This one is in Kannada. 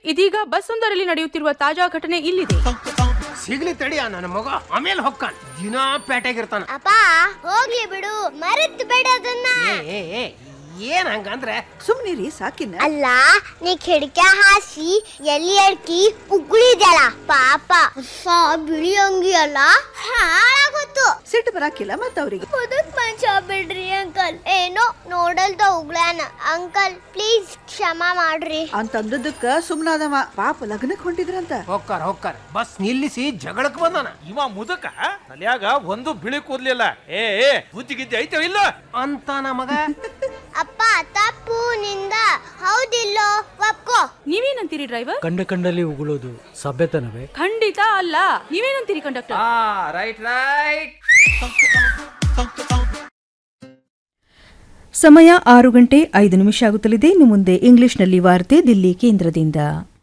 ಇದೀಗ ಬಸ್ ಒಂದರಲ್ಲಿ ನಡೆಯುತ್ತಿರುವ ತಾಜಾ ಘಟನೆ ಇಲ್ಲಿದೆ ಸಿಗ್ಲಿ ತಡಿಯ ನನ್ನ ಮಗ ಆಮೇಲೆ ಹೊಕ್ಕಾನ ದಿನಾ ಪೇಟೆಗಿರ್ತಾನ ಅಪ್ಪ ಹೋಗ್ಲಿ ಬಿಡು ಮರೆತು ಬೇಡ ಅದನ್ನ ಏ ಏ ಏ ಏನ್ ಹಂಗಂದ್ರೆ ಸುಮ್ನಿರಿ ಸಾಕಿನ ಅಲ್ಲ ನೀ ಕಿಡಿಕ ಹಾಸಿ ಎಲ್ಲಿ ಅಡ್ಕಿ ಉಗುಳಿದ್ಯಲ್ಲ ಪಾಪ ಹೊಸ ಬಿಳಿ ಅಂಗಿ ಅಲ್ಲ ಹಾಳಾಗೋತು ಸಿಟ್ಟು ಬರಾಕಿಲ್ಲ ಮತ್ತ ಅವ್ರಿಗೆ ಮುದುಕ್ ಮನುಷ್ಯ ಬಿಡ್ರಿ ಅಂಕಲ್ ಏನೋ ನೋಡಲ್ದ ಉಗ್ಳಾನ ಅಂಕಲ್ ಪ್ಲೀಸ್ ಕ್ಷಮಾ ಮಾಡ್ರಿ ಅಂತಂದದಕ್ಕ ಸುಮ್ನಾದವ ಪಾಪ ಲಗ್ನಕ್ ಹೊಂಟಿದ್ರಂತ ಹೊಕ್ಕಾರ ಹೊಕ್ಕಾರ ಬಸ್ ನಿಲ್ಲಿಸಿ ಜಗಳಕ್ ಬಂದಾನ ಇವ ಮುದಕ ತಲ್ಯಾಗ ಒಂದು ಬಿಳಿ ಕೂದ್ಲಿಲ್ಲ ಏ ಏ ಬುದ್ಧಿ ಗಿದ್ದಿ ಐತೆ ಇಲ್ಲ ಅಂತ ನಮಗ ಅಪ್ಪ ತಪ್ಪು ನಿಂದ ಹೌದಿಲ್ಲೋ ಒಪ್ಕೋ ನೀವೇನಂತೀರಿ ಡ್ರೈವರ್ ಕಂಡ ಕಂಡಲ್ಲಿ ಉಗುಳೋದು ಸಭ್ಯತನವೇ ಖಂಡಿತ ಅಲ್ಲ ನೀವೇನಂತೀರಿ ಕಂಡಕ್ಟರ್ ರೈಟ್ ರೈಟ್ ಸಮಯ ಆರು ಗಂಟೆ ಐದು ನಿಮಿಷ ಆಗುತ್ತಲಿದೆ ಇನ್ನು ಮುಂದೆ ಇಂಗ್ಲಿಷ್ನಲ್ಲಿ ವಾರ್ತೆ ದಿಲ್ಲಿ ಕೇಂದ್ರದಿಂದ